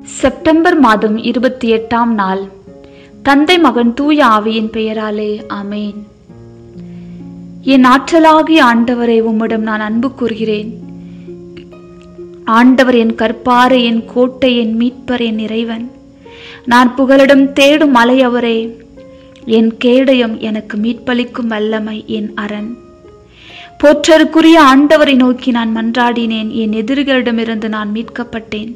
September மாதம் இருபத்தி எட்டாம் நாள் தந்தை மகன் தூய ஆவியின் பெயராலே ஆமேன் என் ஆற்றலாகிய ஆண்டவரை உம்மிடம் நான் அன்பு கூறுகிறேன் ஆண்டவர் என் கற்பாரை என் கோட்டை என் மீட்பர் என் இறைவன் நான் புகலிடம் தேடும் மலை அவரே என் கேடயம் எனக்கு மீட்பளிக்கும் வல்லமை என் அரண் போற்றருக்குரிய ஆண்டவரை நோக்கி நான் மன்றாடினேன் என் எதிரிகளிடமிருந்து நான் மீட்கப்பட்டேன்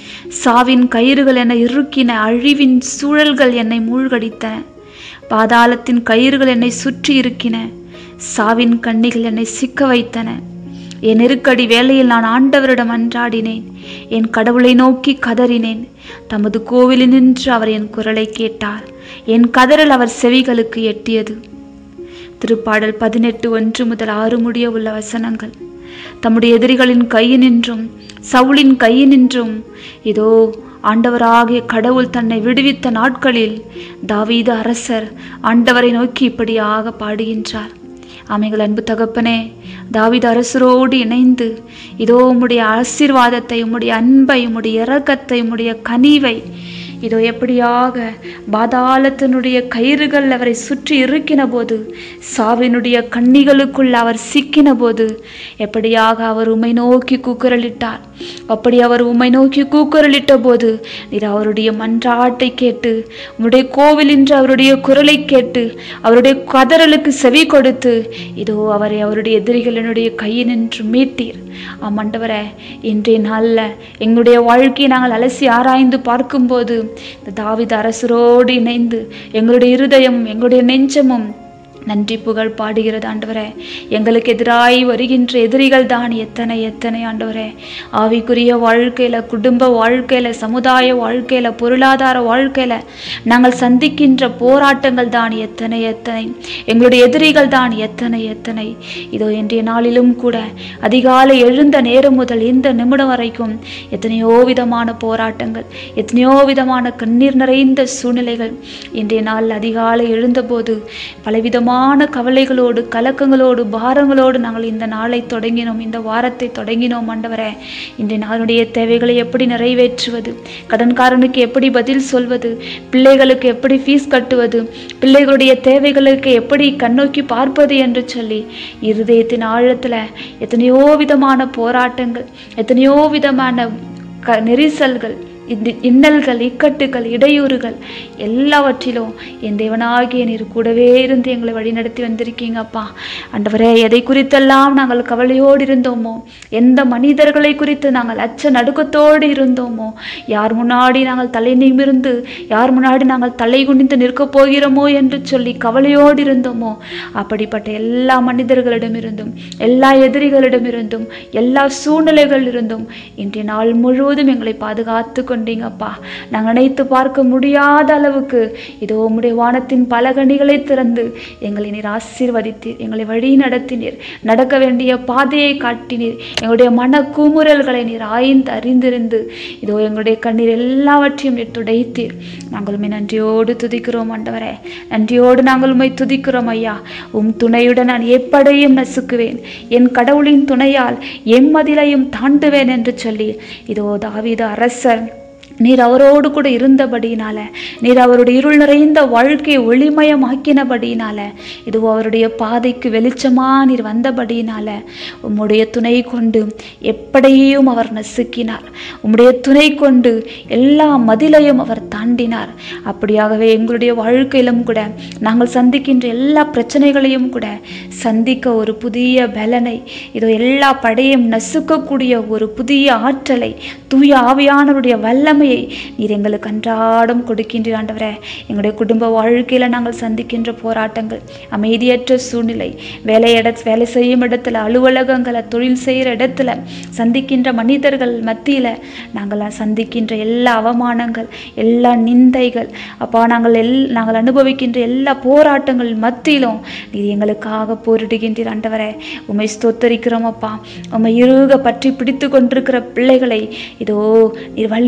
சாவின் கயிறுகள் என்னை இறுக்கின அழிவின் சூழல்கள் என்னை மூழ்கடித்தன பாதாளத்தின் கயிறுகள் என்னை சுற்றி இருக்கின சாவின் கண்ணிகள் என்னை சிக்க வைத்தன என் நெருக்கடி வேளையில் நான் ஆண்டவரிடம் அன்றாடினேன் என் கடவுளை நோக்கி கதறினேன் தமது கோவிலில் நின்று அவர் என் குரலை கேட்டார் என் கதறல் அவர் செவிகளுக்கு எட்டியது திருப்பாடல் பதினெட்டு ஒன்று முதல் ஆறு முடிய உள்ள வசனங்கள் தம்முடைய எதிரிகளின் கையினின்றும் சவுளின் கையினின்றும் இதோ ஆண்டவராகிய கடவுள் தன்னை விடுவித்த நாட்களில் தாவீது அரசர் ஆண்டவரை நோக்கி இப்படியாக பாடுகின்றார் ஆமைகள் அன்பு தகப்பனே தாவித அரசரோடு இணைந்து இதோ உம்முடைய ஆசீர்வாதத்தை உம்முடைய அன்பை உம்முடைய இரக்கத்தை உம்முடைய கனிவை இதோ எப்படியாக பாதாளத்தினுடைய கயிறுகள் அவரை சுற்றி இருக்கின போது சாவினுடைய கண்ணிகளுக்குள் அவர் சிக்கின போது எப்படியாக அவர் உம்மை நோக்கி கூக்குரலிட்டார் அப்படி அவர் உம்மை நோக்கி கூக்குரலிட்ட போது நீர் அவருடைய மன்றாட்டை கேட்டு உம்முடைய கோவில் என்று அவருடைய குரலை கேட்டு அவருடைய கதறலுக்கு செவி கொடுத்து இதோ அவரை அவருடைய எதிரிகளினுடைய கையினின்று மீட்டீர் ஆமாண்டவரே இன்றைய நாளில் எங்களுடைய வாழ்க்கையை நாங்கள் அலசி ஆராய்ந்து பார்க்கும்போது இந்த தாவித அரசரோடு இணைந்து எங்களுடைய இருதயமும் எங்களுடைய நெஞ்சமும் நன்றி புகழ் பாடுகிறது ஆண்டவரே எங்களுக்கு எதிராய் வருகின்ற எதிரிகள் தான் எத்தனை எத்தனை ஆண்டவரே ஆவிக்குரிய வாழ்க்கையில குடும்ப வாழ்க்கையில சமுதாய வாழ்க்கையில பொருளாதார வாழ்க்கையில நாங்கள் சந்திக்கின்ற போராட்டங்கள் தான் எத்தனை எத்தனை எங்களுடைய எதிரிகள் தான் எத்தனை எத்தனை இதோ இன்றைய நாளிலும் கூட அதிகாலை எழுந்த நேரம் முதல் இந்த நிமிடம் வரைக்கும் எத்தனையோ விதமான போராட்டங்கள் எத்தனையோ விதமான கண்ணீர் நிறைந்த சூழ்நிலைகள் இன்றைய நாள் அதிகாலை எழுந்தபோது பலவிதமான கவலைகளோடு கலக்கங்களோடு பாரங்களோடு நாங்கள் இந்த நாளை தொடங்கினோம் இந்த வாரத்தை தொடங்கினோம் ஆண்டவரே இன்றைய நாளுடைய தேவைகளை எப்படி நிறைவேற்றுவது கடன்காரனுக்கு எப்படி பதில் சொல்வது பிள்ளைகளுக்கு எப்படி ஃபீஸ் கட்டுவது பிள்ளைகளுடைய தேவைகளுக்கு எப்படி கண்ணோக்கி பார்ப்பது என்று சொல்லி இருதயத்தின் ஆழத்தில் எத்தனையோ விதமான போராட்டங்கள் எத்தனையோ விதமான க நெரிசல்கள் இந்த இன்னல்கள் இக்கட்டுகள் இடையூறுகள் எல்லாவற்றிலும் என் தேவனாகிய நீர் கூடவே இருந்து எங்களை வழிநடத்தி வந்திருக்கீங்க அப்பா ஆண்டவரே எதை குறித்தெல்லாம் நாங்கள் கவலையோடு இருந்தோமோ எந்த மனிதர்களை குறித்து நாங்கள் அச்ச நடுக்கத்தோடு இருந்தோமோ யார் முன்னாடி நாங்கள் தலை நிமிர்ந்து யார் முன்னாடி நாங்கள் தலை குனிந்து நிற்கப் போகிறோமோ என்று சொல்லி கவலையோடு இருந்தோமோ அப்படிப்பட்ட எல்லா மனிதர்களிடமிருந்தும் எல்லா எதிரிகளிடமிருந்தும் எல்லா சூழ்நிலைகளிலிருந்தும் இன்றைய நாள் முழுவதும் எங்களை பாதுகாத்து கொண்டீங்கப்பா நாங்கள் நினைத்து பார்க்க முடியாத அளவுக்கு இதோ உம்முடைய வானத்தின் பல கனிகளை திறந்து எங்களை நீர் ஆசீர்வதித்தீர் எங்களை வழி நடத்தினீர் நடக்க வேண்டிய பாதையை காட்டினீர் எங்களுடைய மன கூமுறல்களை நீர் ஆய்ந்து அறிந்திருந்து இதோ எங்களுடைய கண்ணீர் எல்லாவற்றையும் நீர் துடைத்தீர் நாங்கள் உண்மை நன்றியோடு துதிக்கிறோம் ஆண்டவரே நன்றியோடு நாங்கள் உண்மை துதிக்கிறோம் ஐயா உம் துணையுடன் நான் எப்படையும் நசுக்குவேன் என் கடவுளின் துணையால் எம்மதிலையும் தாண்டுவேன் என்று சொல்லி இதோ தாவீத அரசர் நீர் அவரோடு கூட இருந்தபடியினால நீர் அவருடைய இருள் நிறைந்த வாழ்க்கையை ஒளிமயமாக்கினபடியினால இது அவருடைய பாதைக்கு வெளிச்சமா நீர் வந்தபடியினால உம்முடைய துணை கொண்டு எப்படியும் அவர் நசுக்கினார் உம்முடைய துணை கொண்டு எல்லா மதிலையும் அவர் தாண்டினார் அப்படியாகவே எங்களுடைய வாழ்க்கையிலும் கூட நாங்கள் சந்திக்கின்ற எல்லா பிரச்சனைகளையும் கூட சந்திக்க ஒரு புதிய பலனை இதோ எல்லா படையும் நசுக்கக்கூடிய ஒரு புதிய ஆற்றலை தூய ஆவியானவருடைய வல்லமையை நீர் எங்களுக்கு அன்றாடம் கொடுக்கின்ற ஆண்டவரே எங்களுடைய குடும்ப வாழ்க்கையில நாங்கள் சந்திக்கின்ற போராட்டங்கள் அமைதியற்ற சூழ்நிலை வேலை இட வேலை செய்யும் இடத்துல அலுவலகங்களை தொழில் செய்கிற இடத்துல சந்திக்கின்ற மனிதர்கள் மத்தியில நாங்கள் சந்திக்கின்ற எல்லா அவமானங்கள் எல்லா நிந்தைகள் அப்பா நாங்கள் எல் நாங்கள் அனுபவிக்கின்ற எல்லா போராட்டங்கள் மத்தியிலும் நீர் எங்களுக்காக போரிடுகின்றீர் ஆண்டவரே உம்மை ஸ்தோத்தரிக்கிறோம் அப்பா உம்மை இறுக பற்றி பிடித்து கொண்டிருக்கிற பிள்ளைகளை இதோ நீர் வலிமைக்கு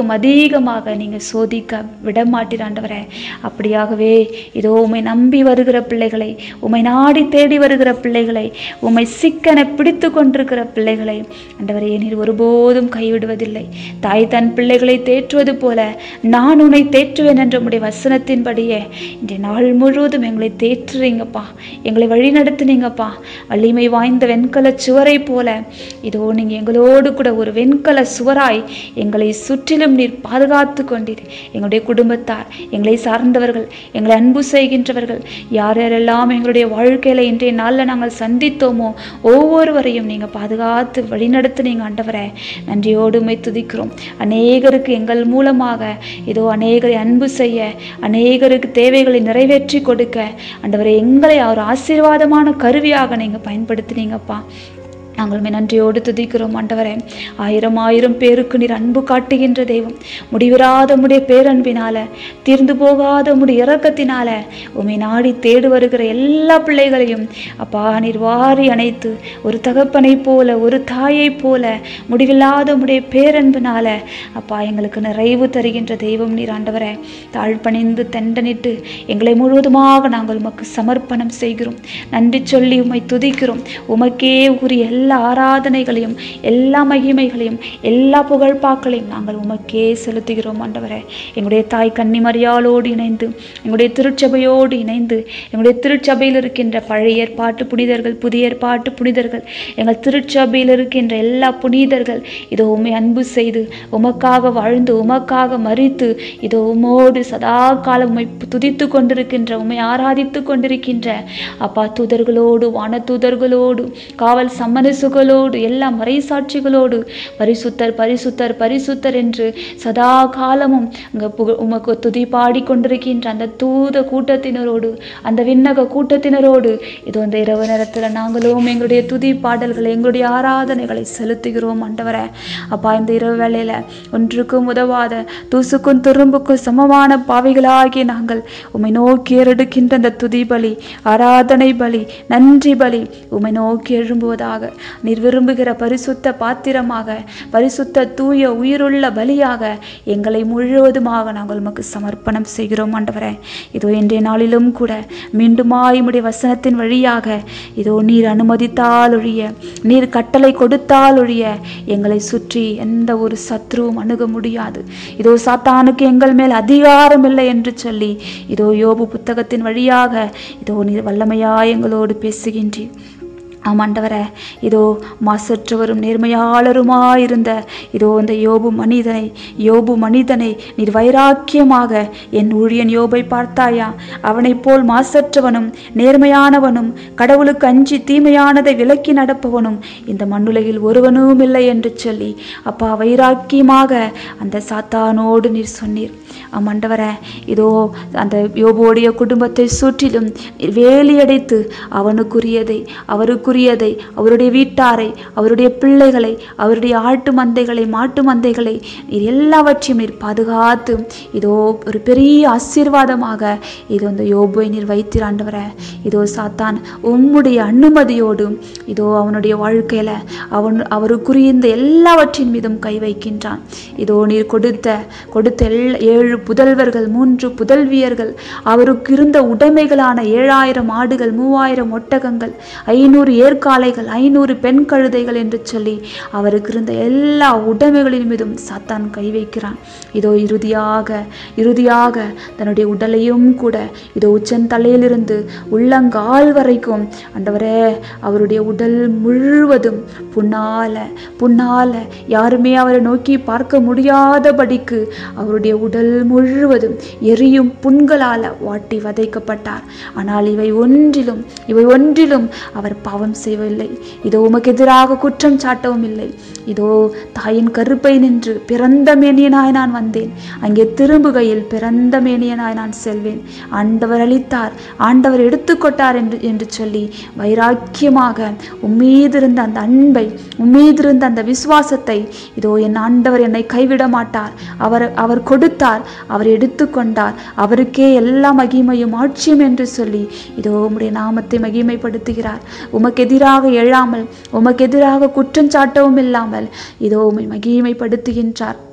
பார்க்கும் அதிகமாக நீங்க சோதிக்க விடமாட்டீர் ஆண்டவரே அப்படியாகவே இதோ உம்மை நம்பி வருகிற பிள்ளைகளை உம்மை நாடி தேடி வருகிற பிள்ளைகளை உம்மை சிக்கன பிடித்து கொண்டிருக்கிற பிள்ளைகளை ஆண்டவரே நீர் ஒருபோதும் கைவிடுவதில்லை தாய் தன் பிள்ளைகளை தேற்றுவது போல நான் உன்னை தேற்றுவேன் என்ற உடைய வசனத்தின்படியே இன்றைய நாள் முழுவதும் எங்களை தேற்றுறீங்கப்பா எங்களை வழி நடத்துனீங்கப்பா வலிமை வாய்ந்த வெண்கல சுவரை போல இதோ நீங்க எங்களோடு கூட ஒரு வெண்கல சுவராய் எங்களை சுற்றிலும் நீர் பாதுகாத்து கொண்டீர் எங்களுடைய குடும்பத்தார் எங்களை சார்ந்தவர்கள் எங்களை அன்பு செய்கின்றவர்கள் யார் யாரெல்லாம் எங்களுடைய வாழ்க்கையில இன்றைய நாளில் நாங்கள் சந்தித்தோமோ ஒவ்வொருவரையும் நீங்க பாதுகாத்து வழிநடத்துனீங்க ஆண்டவரே நன்றியோடு உம்மை துதிக்கிறோம் அநேகருக்கு எங்கள் மூலமாக இதோ அநேகரை அன்பு செய்ய அநேகருக்கு தேவைகளை நிறைவேற்றி கொடுக்க ஆண்டவரை எங்களை ஒரு ஆசீர்வாதமான கருவியாக நீங்க பயன்படுத்தினீங்கப்பா நாங்கள் உம்மை நன்றியோடு துதிக்கிறோம் ஆண்டவரே ஆயிரம் ஆயிரம் பேருக்கு நீர் அன்பு காட்டுகின்ற தெய்வம் முடிவிராத உம்முடைய பேரன்பினால தீர்ந்து போகாத உம்முடைய இரக்கத்தினால உம்மை நாடி தேடு வருகிற எல்லா பிள்ளைகளையும் அப்பா நீர் வாரி அணைத்து ஒரு தகப்பனைப் போல ஒரு தாயைப் போல முடிவில்லாத உம்முடைய பேரன்பினால அப்பா எங்களுக்கு நிறைவு தருகின்ற தெய்வம் நீர் ஆண்டவரே தாழ்பணிந்து தண்டனிட்டு எங்களை முழுவதுமாக நாங்கள் உமக்கு சமர்ப்பணம் செய்கிறோம் நன்றி சொல்லி உம்மை துதிக்கிறோம் உமக்கே உரிய எல்லா ஆராதனைகளையும் எல்லா மகிமைகளையும் எல்லா புகழ்பாக்களையும் நாங்கள் உமக்கே செலுத்துகிறோம் ஆண்டவரே எங்களுடைய தாய் கன்னிமரியாளோடு இணைந்து எங்களுடைய திருச்சபையோடு இணைந்து எங்களுடைய திருச்சபையில் இருக்கின்ற பழைய ஏற்பாட்டு புனிதர்கள் புதிய ஏற்பாட்டு புனிதர்கள் எங்கள் திருச்சபையில் இருக்கின்ற எல்லா புனிதர்கள் இதோ உம்மை அன்பு செய்து உமக்காக வாழ்ந்து உமக்காக மறித்து இதோ உமோடு சதா காலம் உம்மை துதித்து கொண்டிருக்கின்ற உம்மை ஆராதித்து கொண்டிருக்கின்ற அப்பா தூதர்களோடு வான தூதர்களோடு காவல் சம்மனசுகளோடு எல்லா மறைசாட்சிகளோடு பரிசுத்தர் பரிசுத்தர் பரிசுத்தர் என்று சதா காலமும் அங்க புக உமக்கு துதி பாடி கொண்டிருக்கின்ற அந்த தூத கூட்டத்தினரோடு அந்த விண்ணக கூட்டத்தினரோடு இதோ இந்த இரவு நேரத்தில் நாங்களும் எங்களுடைய துதி பாடல்களை எங்களுடைய ஆராதனைகளை செலுத்துகிறோம் ஆண்டவரே அப்பா இந்த இரவு வேளையில ஒன்றுக்கும் உதவாத தூசுக்கும் துரும்புக்கும் சமமான பாவிகளாகிய நாங்கள் உம்மை நோக்கி ஏறெடுக்கின்ற அந்த துதி பலி ஆராதனை பலி நன்றி பலி உம்மை நோக்கி எழும்புவதாக நீர் விரும்புகிற பரிசுத்த பாத்திரமாக பரிசுத்த தூய உயிருள்ள பலியாக எங்களை முழுவதுமாக நாங்கள் உமக்கு சமர்ப்பணம் செய்கிறோம் ஆண்டவரே இதோ இன்றைய நாளிலும் கூட மீண்டுமாய் உம்முடைய வசனத்தின் வழியாக இதோ நீர் அனுமதித்தால் ஒழிய நீர் கட்டளை கொடுத்தால் ஒழிய எங்களை சுற்றி எந்த ஒரு சத்ருவும் அணுக முடியாது இதோ சாத்தானுக்கு எங்கள் மேல் அதிகாரம் இல்லை என்று சொல்லி இதோ யோபு புத்தகத்தின் வழியாக இதோ நீர் வல்லமையாய் எங்களோடு பேசுகின்றீர் ஆமாண்டவரே இதோ மாசற்றவரும் நேர்மையாளருமாயிருந்த இதோ இந்த யோபு மனிதனை யோபு மனிதனை நீர் வைராக்கியமாக என் ஊழியன் யோபை பார்த்தாயா அவனைப் போல் மாசற்றவனும் நேர்மையானவனும் கடவுளுக்கு அஞ்சி தீமையானதை விலக்கி நடப்பவனும் இந்த மண்ணுலகில் ஒருவனும் இல்லை என்று சொல்லி அப்பா வைராக்கியமாக அந்த சாத்தானோடு நீர் சொன்னீர் ஆமாண்டவரே இதோ அந்த யோபுடைய குடும்பத்தை சுற்றிலும் நீர் வேலியடைத்து அவனுக்குரியதை அவருக்குரியதை அவருடைய வீட்டாரை அவருடைய பிள்ளைகளை அவருடைய ஆட்டு மந்தைகளை மாட்டு மந்தைகளை நீர் எல்லாவற்றையும் நீர் பாதுகாத்து இதோ ஒரு பெரிய ஆசீர்வாதமாக இதோ இந்த யோபுவை நீர் வைத்திராண்டவரே இதோ சாத்தான் உம்முடைய அனுமதியோடு இதோ அவனுடைய வாழ்க்கையில அவன் அவருக்குரிய இந்த எல்லாவற்றின் மீதும் கை வைக்கின்றான் இதோ நீர் கொடுத்த கொடுத்த எல் ஏழு புதல்வர்கள் மூன்று புதல்வியர்கள் அவருக்கு இருந்த உடைமைகளான ஏழாயிரம் ஆடுகள் மூவாயிரம் ஒட்டகங்கள் ஐநூறு ஏற்காளைகள் ஐநூறு பெண் கழுதைகள் என்று சொல்லி அவருக்கு இருந்த எல்லா உடைமைகளின் மீதும் சாத்தான் கை வைக்கிறான் இதோ இறுதியாக இறுதியாக தன்னுடைய உடலையும் கூட இதோ உச்சந்தலையிலிருந்து உள்ளங்கால் வரைக்கும் ஆண்டவரே அவருடைய உடல் முழுவதும் புண்ணால புண்ணால யாருமே அவரை நோக்கி பார்க்க முடியாதபடிக்கு அவருடைய உடல் முழுவதும் எரியும் புண்களால வாட்டி வதைக்கப்பட்டார் ஆனால் இவை ஒன்றிலும் இவை ஒன்றிலும் அவர் பாவம் செய்யவில்லை இதோ உமக்கு எதிராக குற்றம் சாட்டவும் இல்லை இதோ தாயின் கருப்பை நின்று பிறந்த மேனியனாய் நான் வந்தேன் அங்கே திரும்புகையில் பிறந்த மேனியனாய் நான் செல்வேன் ஆண்டவர் அளித்தார் ஆண்டவர் எடுத்துக்கொட்டார் என்று என்று சொல்லி வைராக்கியமாக உம்மீது இருந்த அந்த அன்பை உம்மீது இருந்த அந்த விசுவாசத்தை இதோ என் ஆண்டவர் என்னை கைவிட மாட்டார் அவர் அவர் கொடுத்தார் அவர் எடுத்துக்கொண்டார் அவருக்கே எல்லா மகிமையும் ஆட்சியும் என்று சொல்லி இதோ உம்முடைய நாமத்தை மகிமைப்படுத்துகிறார் உமக்கு எதிராக எழாமல் உமக்கு எதிராக குற்றஞ்சாட்டவும் இல்லாமல் இதோ உம்மை மகிமைப்படுத்துகின்றார்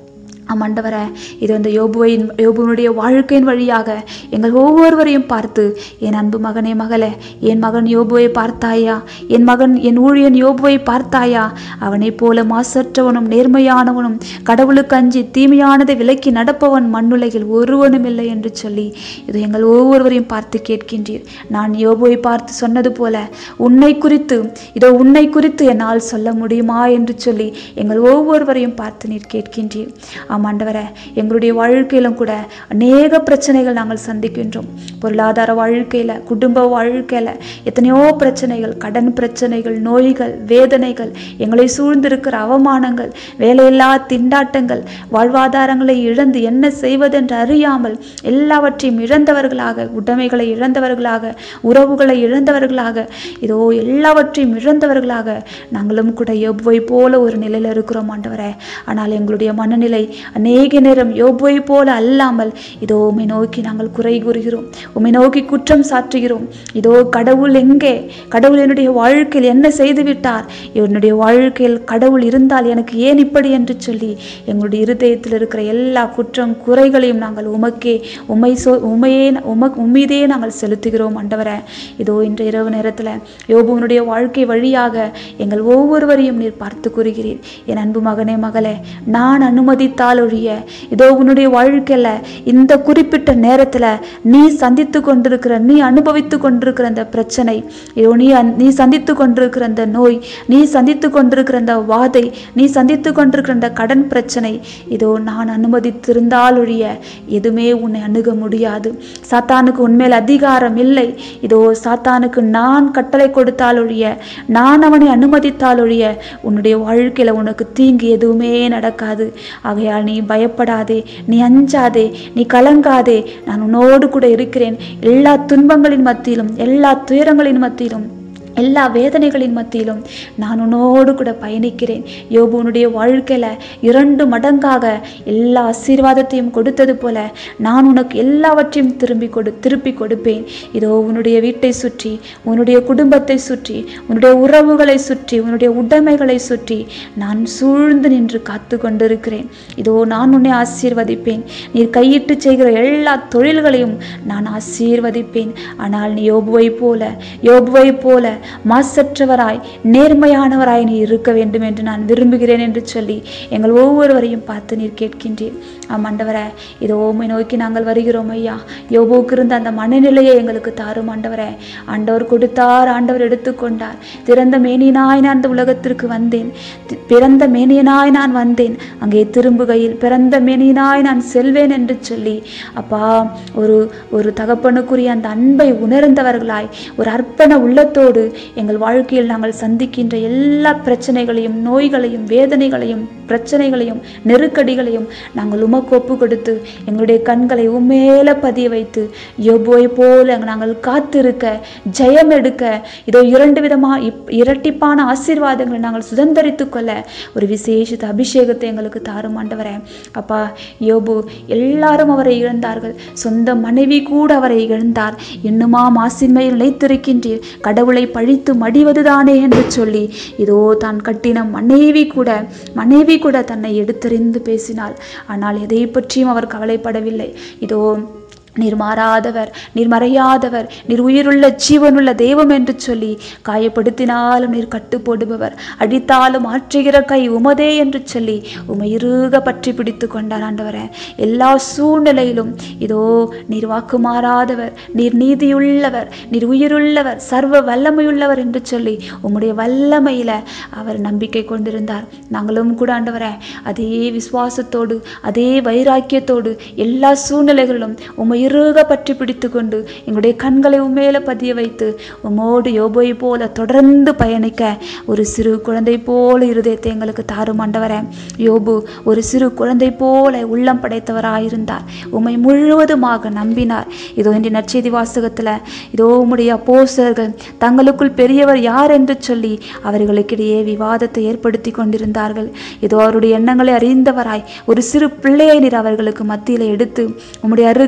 ஆமாண்டவரே இது அந்த யோபுவின் யோபுவனுடைய வாழ்க்கையின் வழியாக எங்கள் ஒவ்வொருவரையும் பார்த்து என் அன்பு மகனே மகளே என் மகன் யோபுவை பார்த்தாயா என் மகன் என் ஊழியன் யோபுவை பார்த்தாயா அவனைப் போல மாசற்றவனும் நேர்மையானவனும் கடவுளுக்கு அஞ்சி தீமையானதை விலக்கி நடப்பவன் மண்ணுலகில் ஒருவனும் இல்லை என்று சொல்லி இது எங்கள் ஒவ்வொருவரையும் பார்த்து கேட்கின்றீர் நான் யோபுவை பார்த்து சொன்னது போல உன்னை குறித்து இதோ உன்னை குறித்து என்னால் சொல்ல முடியுமா என்று சொல்லி எங்கள் ஒவ்வொருவரையும் பார்த்து நீர் கேட்கின்றீர் ஆமாண்டவரே எங்களுடைய வாழ்க்கையிலும் கூட அநேக பிரச்சனைகள் நாங்கள் சந்திக்கின்றோம் பொருளாதார வாழ்க்கையில் குடும்ப வாழ்க்கையில் எத்தனையோ பிரச்சனைகள் கடன் பிரச்சனைகள் நோய்கள் வேதனைகள் எங்களை சூழ்ந்திருக்கிற அவமானங்கள் வேலையில்லா திண்டாட்டங்கள் வாழ்வாதாரங்களை இழந்து என்ன செய்வதென்று அறியாமல் எல்லாவற்றையும் இழந்தவர்களாக உடைமைகளை இழந்தவர்களாக உறவுகளை இழந்தவர்களாக இதோ எல்லாவற்றையும் இழந்தவர்களாக நாங்களும் கூட யோபுவை போல ஒரு நிலையில் இருக்கிறோம் ஆண்டவரே ஆனால் எங்களுடைய மனநிலை அநேக நேரம் யோபுவை போல அல்லாமல் இதோ உம்மை நோக்கி நாங்கள் குறை கூறுகிறோம் உம்மை நோக்கி குற்றம் சாற்றுகிறோம் இதோ கடவுள் எங்கே கடவுள் என்னுடைய வாழ்க்கையில் என்ன செய்து விட்டார் என்னுடைய வாழ்க்கையில் கடவுள் இருந்தால் எனக்கு ஏன் இப்படி என்று சொல்லி எங்களுடைய இருதயத்தில் இருக்கிற எல்லா குற்றம் குறைகளையும் நாங்கள் உமக்கே உம்மை சொ உமையே உம உம்மீதே நாங்கள் செலுத்துகிறோம் ஆண்டவரே இதோ இன்று இரவு நேரத்தில் யோபுவனுடைய வாழ்க்கை வழியாக எங்கள் ஒவ்வொருவரையும் நீர் பார்த்து கூறுகிறீர் என் அன்பு மகனே மகளே நான் அனுமதித்தால் ஒழிய இதோ உன்னுடைய வாழ்க்கையில இந்த குறிப்பிட்ட நேரத்துல நீ சந்தித்து கொண்டிருக்கிற நீ அனுபவித்து கொண்டிருக்கிற அந்த பிரச்சனை இதோ நீ அந்- நீ சந்தித்து கொண்டிருக்கிற அந்த நோய் நீ சந்தித்து கொண்டிருக்கிற அந்த வாதை நீ சந்தித்து கொண்டிருக்கிற அந்த கடன் பிரச்சனை இதோ நான் அனுமதித்திருந்தால் ஒழிய எதுவுமே உன்னை அணுக முடியாது சாத்தானுக்கு உன்மேல் அதிகாரம் இல்லை இதோ சாத்தானுக்கு நான் கட்டளை கொடுத்தால் ஒழிய நான் அவனை அனுமதித்தால் ஒழிய உன்னுடைய வாழ்க்கையில உனக்கு தீங்கு எதுவுமே நடக்காது ஆகையால் நீ பயப்படாதே நீ அஞ்சாதே நீ கலங்காதே நான் உன்னோடு கூட இருக்கிறேன் எல்லா துன்பங்களின் மத்தியிலும் எல்லா துயரங்களின் மத்தியிலும் எல்லா வேதனைகளின் மத்தியிலும் நான் உன்னோடு கூட பயணிக்கிறேன் யோபு உன்னுடைய வாழ்க்கையில இரண்டு மடங்காக எல்லா ஆசீர்வாதத்தையும் கொடுத்தது போல நான் உனக்கு எல்லாவற்றையும் திரும்பி கொடு திருப்பி கொடுப்பேன் இதோ உன்னுடைய வீட்டை சுற்றி உன்னுடைய குடும்பத்தை சுற்றி உன்னுடைய உறவுகளை சுற்றி உன்னுடைய உடைமைகளை சுற்றி நான் சூழ்ந்து நின்று காத்து கொண்டிருக்கிறேன் இதோ நான் உன்னை ஆசீர்வதிப்பேன் நீர் கையிட்டு செய்கிற எல்லா தொழில்களையும் நான் ஆசீர்வதிப்பேன் ஆனால் நீ யோபுவை போல யோபுவை போல மாசற்றவராய் நேர்மையானவராய் நீ இருக்க வேண்டும் என்று நான் விரும்புகிறேன் என்று சொல்லி எங்கள் ஒவ்வொருவரையும் பார்த்து நீர் கேட்கின்றீர் ஆம் ஆண்டவரே இதோ உம்மை நோக்கி நாங்கள் வருகிறோம் ஐயா யோபுவுக்கு இருந்த அந்த மனநிலையை எங்களுக்கு தாரும் ஆண்டவரே ஆண்டவர் கொடுத்தார் ஆண்டவர் எடுத்துக்கொண்டார் திறந்த மேனியனாய் நான் இந்த உலகத்திற்கு வந்தேன் தி- பிறந்த மேனியனாய் நான் வந்தேன் அங்கே திரும்புகையில் பிறந்த மேனியனாய் நான் செல்வேன் என்று சொல்லி அப்பா ஒரு ஒரு தகப்பனுக்குரிய அந்த அன்பை உணர்ந்தவர்களாய் ஒரு அர்ப்பண உள்ளத்தோடு எங்கள் வாழ்க்கையில் நாங்கள் சந்திக்கின்ற எல்லா பிரச்சனைகளையும் நோய்களையும் வேதனைகளையும் பிரச்சனைகளையும் நெருக்கடிகளையும் நாங்கள் உமக்கு ஒப்பு கொடுத்து எங்களுடைய கண்களை உமேல பதிய வைத்து யோபுவை போல நாங்கள் காத்திருக்க ஜெயம் எடுக்க இதோ இரண்டு விதமா இப்- இரட்டிப்பான ஆசீர்வாதங்களை நாங்கள் சுதந்தரித்து கொள்ள ஒரு விசேஷித்த அபிஷேகத்தை எங்களுக்கு தாரும் ஆண்டவரே அப்பா யோபு எல்லாரும் அவரை இழந்தார்கள் சொந்த மனைவி கூட அவரை இழந்தார் இன்னுமா மாசின்மையில் நிலைத்திருக்கின்றீர் கடவுளை பழித்து மடிவதுதானே என்று சொல்லி இதோ தான் கட்டின மனைவி கூட மனைவி கூட தன்னை எடுத்தறிந்து பேசினாள் ஆனால் எதை பற்றியும் அவர் கவலைப்படவில்லை இதோ நீர் மாறாதவர் நீர் மறையாதவர் நீர் உயிருள்ள ஜீவனுள்ள தெய்வம் என்று சொல்லி காயப்படுத்தினாலும் நீர் கட்டு போடுபவர் அடித்தாலும் ஆற்றுகிற கை உமதே என்று சொல்லி உமை இறுக பற்றி பிடித்து கொண்டார் ஆண்டவரே எல்லா சூழ்நிலையிலும் இதோ நீர் வாக்கு மாறாதவர் நீர் நீதியுள்ளவர் நீர் உயிருள்ளவர் சர்வ வல்லமையுள்ளவர் என்று சொல்லி உம்முடைய வல்லமையில அவர் நம்பிக்கை கொண்டிருந்தார் நாங்களும் கூட ஆண்டவரே அதே விசுவாசத்தோடு அதே வைராக்கியத்தோடு எல்லா சூழ்நிலைகளிலும் உம்மை இறுக பற்றி பிடித்து கொண்டு எங்களுடைய கண்களை உண்மையில பதிய வைத்து உம்மோடு யோபை போல தொடர்ந்து பயணிக்க ஒரு சிறு குழந்தை போல இருதயத்தை எங்களுக்கு தாரும் ஆண்டவரே யோபு ஒரு சிறு குழந்தை போல உள்ளம் படைத்தவராயிருந்தார் உம்மை முழுவதுமாக நம்பினார் இதோ இன்றைய நற்செய்தி வாசகத்துல இதோ உம்முடைய அப்போஸ்தலர்கள் தங்களுக்குள் பெரியவர் யார் என்று சொல்லி அவர்களுக்கிடையே விவாதத்தை ஏற்படுத்தி கொண்டிருந்தார்கள் இதோ அவருடைய எண்ணங்களை அறிந்தவராய் ஒரு சிறு பிள்ளையை நீர் அவர்களுக்கு மத்தியில எடுத்து உம்முடைய அருகில் அவர்களை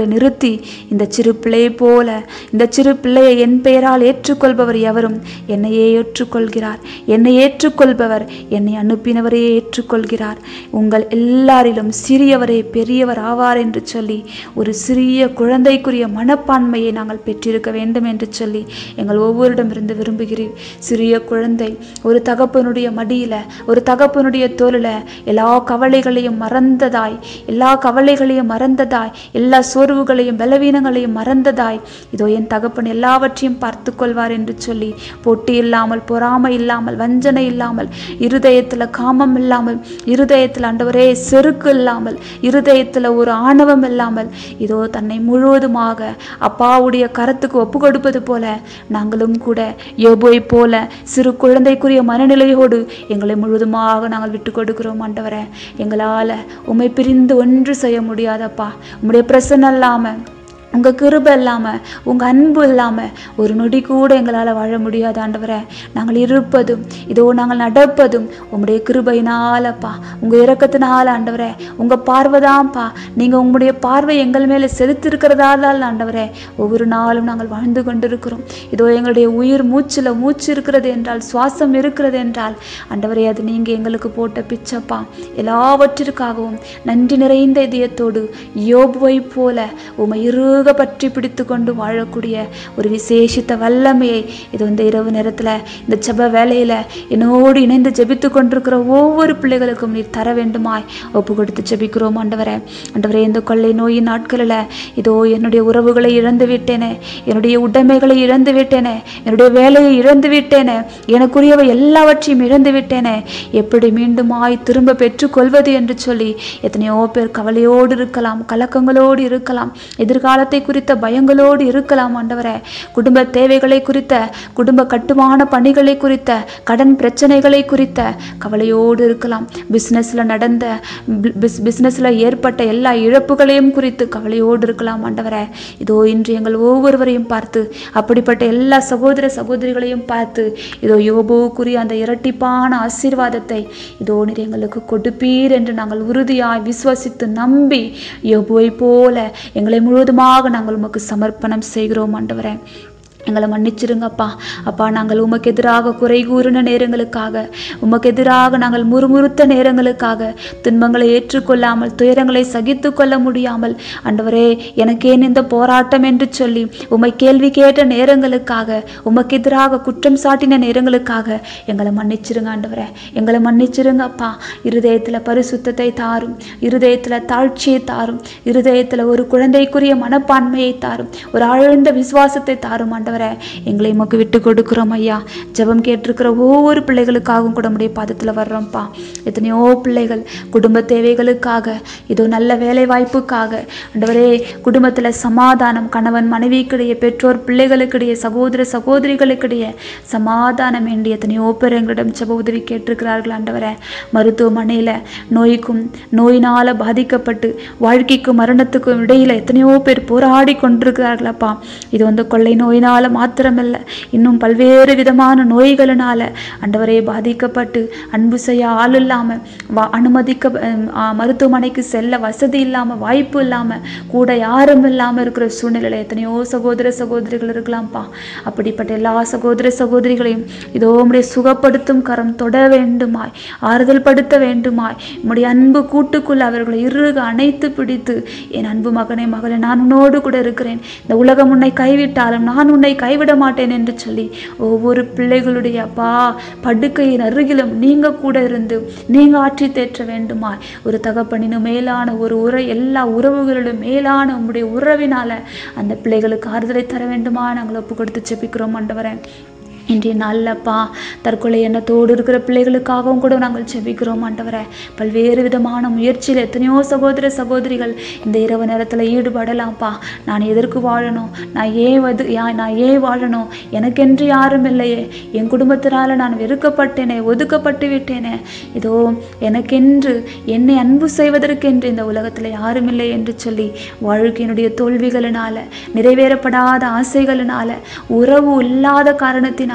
எங்களை நிறுத்தி இந்த சிறு பிள்ளையை போல இந்த சிறு பிள்ளையை என் பெயரால் ஏற்றுக்கொள்பவர் எவரும் என்னையே ஏற்றுக்கொள்கிறார் என்னை ஏற்றுக்கொள்பவர் என்னை அனுப்பினவரையே ஏற்றுக்கொள்கிறார் உங்கள் எல்லாரிலும் சிறியவரே பெரியவர் ஆவார் என்று சொல்லி ஒரு சிறிய குழந்தைக்குரிய மனப்பான்மையை நாங்கள் பெற்றிருக்க வேண்டும் என்று சொல்லி எங்கள் ஒவ்வொருடமிருந்து விரும்புகிறீர் சிறிய குழந்தை ஒரு தகப்பனுடைய மடியில ஒரு தகப்பனுடைய தோளில் எல்லா கவலைகளையும் மறந்ததாய் எல்லா கவலைகளையும் மறந்ததாய் எல்லா சோர்வுகளையும் பலவீனங்களையும் மறந்ததாய் இதோ என் தகப்பன் எல்லாவற்றையும் பார்த்து கொள்வார் என்று சொல்லி போட்டி இல்லாமல் பொறாமை இல்லாமல் வஞ்சனை இல்லாமல் இருதயத்தில் காமம் இல்லாமல் இருதயத்தில் ஆண்டவரே செருக்கு இல்லாமல் இருதயத்தில் ஒரு ஆணவம் இல்லாமல் இதோ தன்னை முழுவதுமாக அப்பாவுடைய கரத்துக்கு ஒப்பு கொடுப்பது போல நாங்களும் கூட யோபுவை போல சிறு குழந்தைக்குரிய மனநிலையோடு எங்களை முழுவதுமாக நாங்கள் விட்டு கொடுக்கிறோம் ஆண்டவரே எங்களால் உம்மை பிரிந்து ஒன்று செய்ய முடியாதப்பா உம்முடைய பிரசன்னம் இல்லாமல் உங்கள் கிருபை இல்லாமல் உங்கள் அன்பு இல்லாமல் ஒரு நொடி கூட எங்களால் வாழ முடியாது ஆண்டவரே நாங்கள் இருப்பதும் இதோ நாங்கள் நடப்பதும் உம்முடைய கிருபையினாலப்பா உங்கள் இரக்கத்தினால ஆண்டவரே உங்கள் பார்வைதான்ப்பா நீங்கள் உங்களுடைய பார்வை எங்கள் மேலே செலுத்திருக்கிறதால ஆண்டவரே ஒவ்வொரு நாளும் நாங்கள் வாழ்ந்து கொண்டிருக்கிறோம் இதோ எங்களுடைய உயிர் மூச்சில் மூச்சு இருக்கிறது என்றால் சுவாசம் இருக்கிறது என்றால் ஆண்டவரே அது நீங்கள் எங்களுக்கு போட்ட பிச்சப்பா எல்லாவற்றிற்காகவும் நன்றி நிறைந்த இதயத்தோடு யோபுவை போல உமை இறுக பற்றி பிடித்து கொண்டு வாழக்கூடிய ஒரு விசேஷித்த வல்லமையை இது இந்த இரவு நேரத்தில் இந்த ஜெப வேலையில் என்னோடு இணைந்து ஜெபித்து கொண்டிருக்கிற ஒவ்வொரு பிள்ளைகளுக்கும் நீர் தர வேண்டுமாய் ஒப்பு கொடுத்து ஜெபிக்கிறோம் ஆண்டவரே ஆண்டவரே இந்த கொள்ளை நோயின் நாட்களில் இதோ என்னுடைய உறவுகளை இழந்து விட்டேனே என்னுடைய உடைமைகளை இழந்து விட்டேனே என்னுடைய வேலையை இழந்து விட்டேனே எனக்குரியவை எல்லாவற்றையும் இழந்து விட்டேனே எப்படி மீண்டுமாய் திரும்ப பெற்றுக்கொள்வது என்று சொல்லி எத்தனையோ பேர் கவலையோடு இருக்கலாம் கலக்கங்களோடு இருக்கலாம் எதிர்காலத்தை குறித்த பயங்களோடு இருக்கலாம் ஆண்டவரே குடும்ப தேவைகளை குறித்த குடும்ப கட்டுமான பணிகளை குறித்த கடன் பிரச்சனைகளை குறித்த கவலையோடு இருக்கலாம் பிஸ்னஸில் நடந்த பிஸ்னஸில் ஏற்பட்ட எல்லா இழப்புகளையும் குறித்து கவலையோடு இருக்கலாம் ஆண்டவரே இதோ இன்று எங்கள் ஒவ்வொருவரையும் பார்த்து அப்படிப்பட்ட எல்லா சகோதர சகோதரிகளையும் பார்த்து இதோ யோபுக்குரிய அந்த இரட்டிப்பான ஆசீர்வாதத்தை இதோ நீர் எங்களுக்கு கொடுப்பீர் என்று நாங்கள் உறுதியாய் விசுவசித்து நம்பி யோபுவை போல எங்களை முழுவதுமாக நாங்கள் உமக்கு சமர்ப்பணம் செய்கிறோம் ஆண்டவரே எங்களை மன்னிச்சிருங்கப்பா அப்பா நாங்கள் உமக்கு எதிராக குறை கூறின நேரங்களுக்காக உமக்கு எதிராக நாங்கள் முறுமுறுத்த நேரங்களுக்காக துன்பங்களை ஏற்றுக்கொள்ளாமல் துயரங்களை சகித்து கொள்ள முடியாமல் ஆண்டவரே எனக்கேன் இந்த போராட்டம் என்று சொல்லி உம்மை கேள்வி கேட்ட நேரங்களுக்காக உமக்கு எதிராக குற்றம் சாட்டின நேரங்களுக்காக எங்களை மன்னிச்சிருங்க ஆண்டவரே எங்களை மன்னிச்சிருங்க அப்பா இருதயத்தில் பரிசுத்தத்தை தாரும் இருதயத்தில் தாழ்ச்சியை தாரும் இருதயத்தில் ஒரு குழந்தைக்குரிய மனப்பான்மையை தாரும் ஒரு ஆழ்ந்த விசுவாசத்தை தாரும் ஆண்டவரே எங்களை உமக்கு விட்டு கொடுக்குறோம் ஐயா ஜெபம் கேட்டிருக்கிற ஒவ்வொரு பிள்ளைகளுக்காகவும் கூட உடைய பாதத்தில் வர்றோம்ப்பா எத்தனையோ பிள்ளைகள் குடும்ப தேவைகளுக்காக இதோ நல்ல வேலை வாய்ப்புக்காக ஆண்டவரே குடும்பத்தில் சமாதானம் கணவன் மனைவிக்கிடையே பெற்றோர் பிள்ளைகளுக்கிடையே சகோதர சகோதரிகளுக்கிடையே சமாதானம் வேண்டி எத்தனையோ பேர் எங்களிடம் ஜெப உதவி கேட்டிருக்கிறார்கள் ஆண்டவரே மருத்துவமனையில் நோய்க்கும் நோயினால் பாதிக்கப்பட்டு வாழ்க்கைக்கும் மரணத்துக்கும் இடையில எத்தனையோ பேர் போராடி கொண்டிருக்கிறார்களப்பா இது வந்து கொள்ளை நோயினால் மாத்திரமல்ல இன்னும் பல்வேறு விதமான நோய்களினால ஆண்டவரே பாதிக்கப்பட்டு அன்பு செய்ய ஆள் இல்லாமல் வா அனுமதிக்க அஹ், ஆ, மருத்துவமனைக்கு செல்ல வசதி இல்லாமல் வாய்ப்பு இல்லாமல் கூட யாரும் இல்லாமல் இருக்கிற சூழ்நிலையில் எத்தனையோ சகோதர சகோதரிகள் இருக்கலாம்ப்பா அப்படிப்பட்ட எல்லா சகோதர சகோதரிகளையும் இதோ உம்முடைய சுகப்படுத்தும் கரம் தொட வேண்டுமாய் ஆறுதல் படுத்த வேண்டுமாய் உம்முடைய அன்பு கூட்டுக்குள் அவர்களை இறுக அணைத்து பிடித்து என் அன்பு மகனே மகளே நான் உன்னோடு கூட இருக்கிறேன் இந்த உலகம் உன்னை கைவிட்டாலும் நான் உன்னை கைவிட மாட்டேன் என்று சொல்லி ஒவ்வொரு பிள்ளைகளுடைய அப்பா படுக்கையின் அருகிலும் நீங்க கூட இருந்து நீங்க ஆற்றி தேற்ற வேண்டுமா ஒரு தகப்பனின் மேலான ஒரு உரை எல்லா உறவுகளிலும் மேலான உம்முடைய உறவினால அந்த பிள்ளைகளுக்கு ஆறுதலை தர வேண்டுமா நாங்கள் ஒப்பு கொடுத்து செபிக்கிறோம் ஆண்டவரே இன்றைய நாளில்ப்பா தற்கொலை எண்ணத்தோடு இருக்கிற பிள்ளைகளுக்காகவும் கூட நாங்கள் செபிக்கிறோம் ஆண்டவரே பல்வேறு விதமான முயற்சியில் எத்தனையோ சகோதர சகோதரிகள் இந்த இரவு நேரத்தில் ஈடுபடலாம்ப்பா நான் எதற்கு வாழணும் நான் ஏன் வது யா- நான் ஏன் வாழணும் எனக்கென்று யாரும் இல்லையே என் குடும்பத்தினால நான் வெறுக்கப்பட்டேனே ஒதுக்கப்பட்டு விட்டேனே இதோ எனக்கென்று என்னை அன்பு செய்வதற்கென்று இந்த உலகத்தில் யாரும் இல்லை என்று சொல்லி வாழ்க்கையினுடைய தோல்விகளினால நிறைவேறப்படாத ஆசைகளினால உறவு இல்லாத காரணத்தினால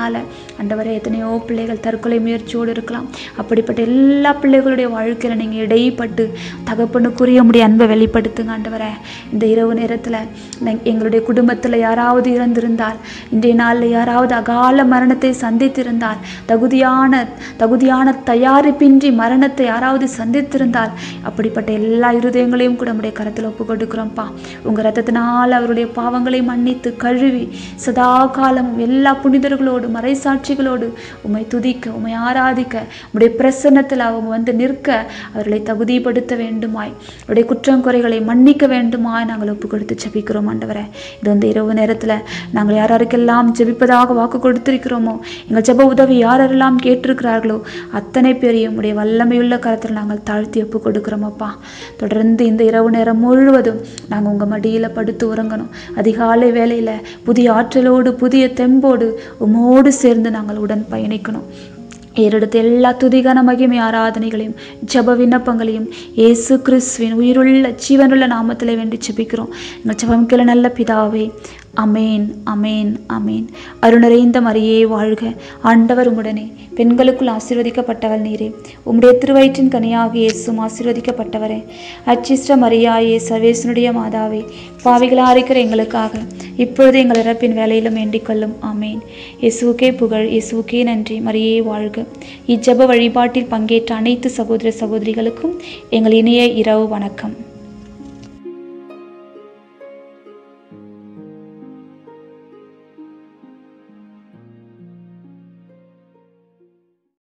வாழ்க்கையினால ஆண்டவரே எத்தனையோ பிள்ளைகள் தற்கொலை முயற்சியோடு இருக்கலாம் அப்படிப்பட்ட எல்லா பிள்ளைகளுடைய வாழ்க்கையில் நீங்கள் இடைப்பட்டு தகப்பனுக்குரிய முடிய அன்பை வெளிப்படுத்துங்க ஆண்டவரே இந்த இரவு நேரத்தில் எங்களுடைய குடும்பத்தில் யாராவது இறந்திருந்தால் இன்றைய நாளில் யாராவது அகால மரணத்தை சந்தித்திருந்தால் தகுதியான தகுதியான தயாரிப்பின்றி மரணத்தை யாராவது சந்தித்திருந்தால் அப்படிப்பட்ட எல்லா இருதயங்களையும் கூட நம்முடைய கரத்தில் ஒப்பு கொடுக்குறோம்ப்பா உங்கள் ரத்தத்தினால் அவருடைய பாவங்களை மன்னித்து கழுவி சதா காலமும் எல்லா புனிதர்களோடு மறைசாட்சிகளோடு உம்மை துதிக்க உம்மை ஆராதிக்க உம்முடைய பிரசன்னத்தில் அவங்க வந்து நிற்க அவர்களை தகுதிப்படுத்த வேண்டுமாய் அவருடைய குற்றம் குறைகளை மன்னிக்க வேண்டுமாய் நாங்கள் ஒப்பு கொடுத்து ஜெபிக்கிறோம் ஆண்டவரே இது வந்து இரவு நேரத்தில் நாங்கள் யார் யாருக்கெல்லாம் ஜெபிப்பதாக வாக்கு கொடுத்திருக்கிறோமோ எங்கள் ஜெப உதவி யாரெல்லாம் கேட்டிருக்கிறார்களோ அத்தனை பேரையும் உடைய வல்லமையுள்ள கரத்தில் நாங்கள் தாழ்த்தி ஒப்பு கொடுக்கிறோம் அப்பா தொடர்ந்து இந்த இரவு நேரம் முழுவதும் நாங்கள் உங்கள் மடியில் படுத்து உறங்கணும் அதிகாலை வேளையில் புதிய ஆற்றலோடு புதிய தெம்போடு உமோடு சேர்ந்து நாங்கள் உடன் பயணிக்கணும் ஏறெடுத்த எல்லா துதிகான மகிமை ஆராதனைகளையும் ஜப விண்ணப்பங்களையும் இயேசு கிறிஸ்துவின் உயிருள்ள ஜீவனுள்ள நாமத்திலே வேண்டி ஜெபிக்கிறோம் எங்கள் ஜபம் கேள நல்ல பிதாவே அமேன் அமேன் அமேன் அருணறைந்த மரியே வாழ்க ஆண்டவர் உம்முடனே பெண்களுக்குள் ஆசீர்வதிக்கப்பட்டவள் நீரே உம்முடைய திருவயிற்றின் கனியாக இயேசும் ஆசீர்வதிக்கப்பட்டவரே அச்சிஷ்ட மரியாயே சர்வேசனுடைய மாதாவே பாவிகளா இருக்கிற எங்களுக்காக இப்பொழுது எங்கள் இறப்பின் வேலையிலும் வேண்டிக் கொள்ளும் ஆமேன் இயேசுக்கே புகழ் இயேசுக்கே நன்றி மரியே வாழ்க இஜ்ஜப வழிபாட்டில் பங்கேற்ற அனைத்து சகோதர சகோதரிகளுக்கும் எங்கள் இனிய இரவு வணக்கம்